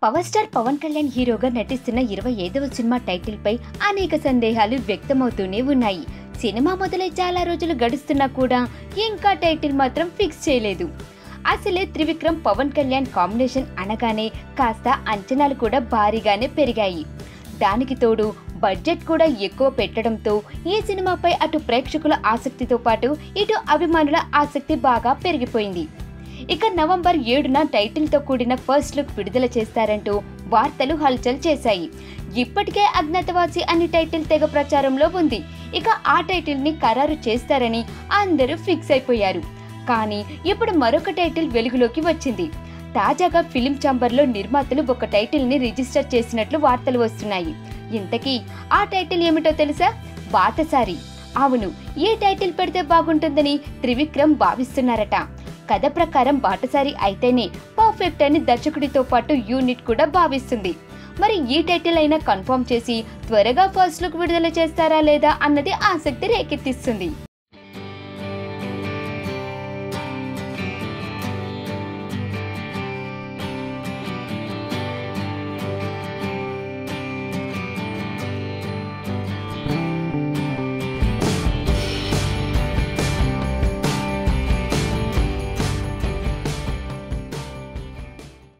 power star Pawan Kalyan హీరోగా నటిస్తున్న ఇరవై ఐదవ సినిమా టైటిల్ పై అనేక సందేహాలు వ్యక్తమవుతూనే ఉన్నాయి సినిమా మొదలై చాలా రోజులు గడుస్తున్నా కూడా ఇంకా టైటిల్ మాత్రం ఫిక్స్ చేయలేదు అసలే త్రివిక్రమ్ పవన్ కళ్యాణ్ కాంబినేషన్ అనగానే కాస్త అంచనాలు కూడా భారీగానే పెరిగాయి దానికి తోడు బడ్జెట్ కూడా ఎక్కువ పెట్టడంతో ఈ సినిమాపై అటు ప్రేక్షకుల ఆసక్తితో పాటు ఇటు అభిమానుల ఆసక్తి బాగా పెరిగిపోయింది ఇక నవంబర్ ఏడున టైటిల్తో కూడిన ఫస్ట్ లుక్ విడుదల చేస్తారంటూ వార్తలు హల్చల్ చేశాయి ఇప్పటికే అజ్ఞాతవాసి అనే టైటిల్ తెగ ప్రచారంలో ఉంది ఇక ఆ టైటిల్ని ఖరారు చేస్తారని అందరూ ఫిక్స్ అయిపోయారు కానీ ఇప్పుడు మరొక టైటిల్ వెలుగులోకి వచ్చింది తాజాగా ఫిలిం ఛాంబర్లో నిర్మాతలు ఒక టైటిల్ని రిజిస్టర్ చేసినట్లు వార్తలు వస్తున్నాయి ఇంతకీ ఆ టైటిల్ ఏమిటో తెలుసా బాటసారి అవును ఏ టైటిల్ పెడితే బాగుంటుందని త్రివిక్రమ్ భావిస్తున్నారట కథ ప్రకారం బాటసారి అయితేనే పర్ఫెక్ట్ అని దర్శకుడితో పాటు యూనిట్ కూడా భావిస్తుంది మరి ఈ టైటిల్ అయినా కన్ఫర్మ్ చేసి త్వరగా ఫస్ట్ లుక్ విడుదల చేస్తారా లేదా అన్నది ఆసక్తి రేకెత్తిస్తుంది